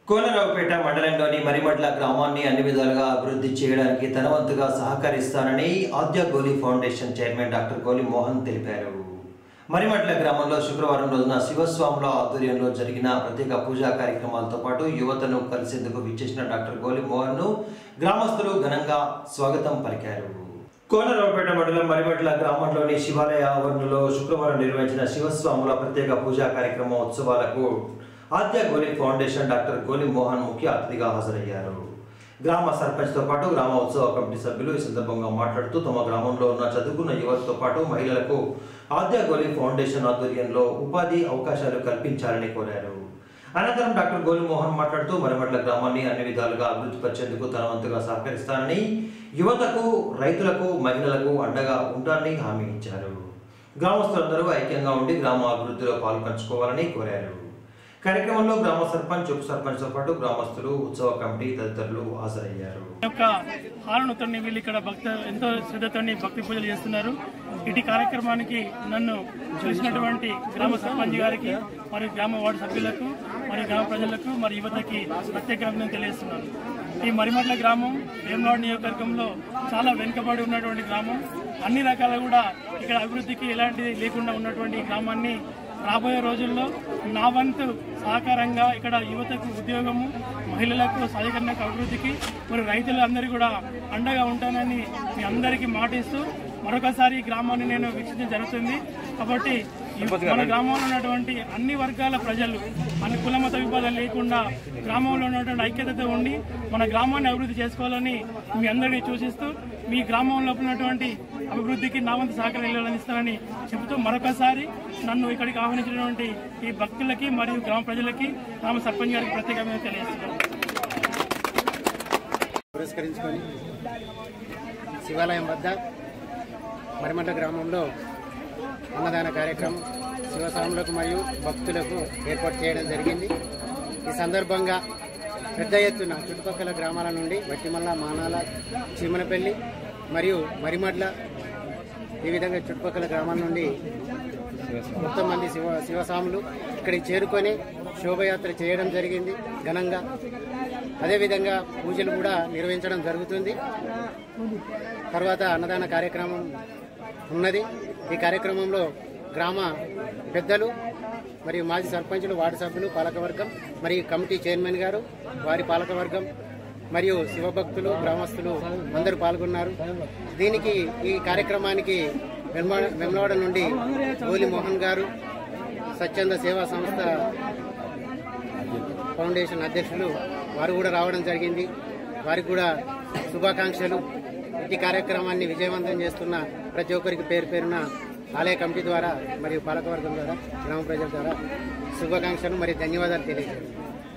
కోనరావుపేట మండలంలోని మరిమడ్ల గ్రామాన్ని అన్ని విధాలుగా అభివృద్ధి చేయడానికి తన వంతుగా సహకరిస్తానని ఆద్య గోలి ఫౌండేషన్ చైర్మన్ డాక్టర్ గోలి మోహన్ తెలిపారు మరిమడ్ల గ్రామంలో శుక్రవారం రోజున శివస్వాముల ఆధ్వర్యంలో జరిగిన ప్రత్యేక పూజా కార్యక్రమాలతో పాటు యువతను కలిసేందుకు విచ్చేసిన డాక్టర్ గోలి మోహన్ ను గ్రామస్తులు ఘనంగా స్వాగతం పలికారు కోనరావుపేట మండలం మరిమట్ల గ్రామంలోని శివాలయ ఆవరణలో శుక్రవారం నిర్వహించిన శివస్వాముల ప్రత్యేక పూజా కార్యక్రమ ఉత్సవాలకు ఆద్య గోలి ఫౌండేషన్ డాక్టర్ గోలి మోహన్ ముఖ్య అతిథిగా హాజరయ్యారు గ్రామ సర్పంచ్తో పాటు గ్రామ ఉత్సవ కమిటీ సభ్యులు ఈ సందర్భంగా మాట్లాడుతూ తమ గ్రామంలో ఉన్న చదువుకున్న యువతతో పాటు మహిళలకు ఆద్య గోలి ఫౌండేషన్ ఆధ్వర్యంలో ఉపాధి అవకాశాలు కల్పించాలని కోరారు అనంతరం డాక్టర్ గోలి మోహన్ మాట్లాడుతూ మరిమట్ల గ్రామాన్ని అన్ని విధాలుగా అభివృద్ధి పరిచేందుకు తన వంతుగా సహకరిస్తానని యువతకు రైతులకు మహిళలకు అండగా ఉంటానని హామీ ఇచ్చారు గ్రామస్తులందరూ ఐక్యంగా ఉండి గ్రామ అభివృద్ధిలో పాల్పంచుకోవాలని కోరారు కార్యక్రమంలో గ్రామ సర్పంచ్ ఉప సర్పంచ్తో పాటు గ్రామస్తులు ఉత్సవ కమిటీ తదితరులు హాజరయ్యారు ఈ యొక్క హారనుతోని వీళ్ళు ఇక్కడ భక్త ఎంతో శ్రద్ధతోని భక్తి పూజలు చేస్తున్నారు ఇటు కార్యక్రమానికి నన్ను చూసినటువంటి గ్రామ సర్పంచ్ గారికి మరియు గ్రామ వార్డు సభ్యులకు మరియు గ్రామ ప్రజలకు మరి యువతకి ప్రత్యేక అభినందన తెలియజేస్తున్నాను ఈ మరిమట్ల గ్రామం వేమనాడు నియోజకవర్గంలో చాలా వెనుకబడి ఉన్నటువంటి గ్రామం అన్ని రకాల కూడా ఇక్కడ అభివృద్ధికి ఎలాంటిది లేకుండా ఉన్నటువంటి ఈ గ్రామాన్ని రాబోయే రోజుల్లో నా వంతు సహకారంగా ఇక్కడ యువతకు ఉద్యోగము మహిళలకు సాధికరణకు అభివృద్ధికి మరి రైతులందరూ కూడా అండగా ఉంటానని మీ అందరికీ మాటిస్తూ మరొకసారి ఈ గ్రామాన్ని నేను వీక్షించడం జరుగుతుంది కాబట్టి ఈ మన గ్రామంలో ఉన్నటువంటి అన్ని వర్గాల ప్రజలు మన కుల మత విభేదాలు లేకుండా గ్రామంలో ఉన్నటువంటి ఐక్యతతో ఉండి మన గ్రామాన్ని అభివృద్ధి చేసుకోవాలని మీ అందరినీ సూచిస్తూ మీ గ్రామంలో ఉన్నటువంటి అభివృద్ధికి నా వంతు సహకారం ఇస్తానని చెబుతూ మరొకసారి నన్ను ఇక్కడికి ఆహ్వానించినటువంటి ఈ భక్తులకి మరియు గ్రామ ప్రజలకి గ్రామ సర్పంచ్ గారికి ప్రత్యేకంగా తెలియజేస్తున్నాను పురస్కరించుకొని శివాలయం వద్ద మరిమంట గ్రామంలో అన్నదాన కార్యక్రమం శివస్వాములకు మరియు భక్తులకు ఏర్పాటు చేయడం జరిగింది ఈ సందర్భంగా పెద్ద ఎత్తున చుట్టుపక్కల గ్రామాల నుండి వట్టిమల్ల మానాల చీమనపల్లి మరియు మరిమడ్ల ఈ విధంగా చుట్టుపక్కల గ్రామాల నుండి మొత్తం మంది శివ శివస్వాములు ఇక్కడికి చేరుకొని శోభయాత్ర చేయడం జరిగింది ఘనంగా అదేవిధంగా పూజలు కూడా నిర్వహించడం జరుగుతుంది తర్వాత అన్నదాన కార్యక్రమం ఉన్నది ఈ కార్యక్రమంలో గ్రామ పెద్దలు మరియు మాజీ సర్పంచులు వార్డు సభ్యులు పాలకవర్గం మరియు కమిటీ చైర్మన్ గారు వారి పాలకవర్గం మరియు శివభక్తులు గ్రామస్తులు అందరూ పాల్గొన్నారు దీనికి ఈ కార్యక్రమానికి వెమ్మ- వెమ్లవాడ నుండి గోలి మోహన్ గారు స్వచ్ఛంద సేవా సంస్థ ఫౌండేషన్ అధ్యక్షులు వారు కూడా రావడం జరిగింది వారికి కూడా శుభాకాంక్షలు ఈ కార్యక్రమాన్ని విజయవంతం చేస్తున్న ప్రతి ఒక్కరికి పేరు పేరున ఆలయ కమిటీ ద్వారా మరియు పాలకవర్గం ద్వారా గ్రామ ప్రజల ద్వారా శుభాకాంక్షలు మరియు ధన్యవాదాలు తెలియజేయండి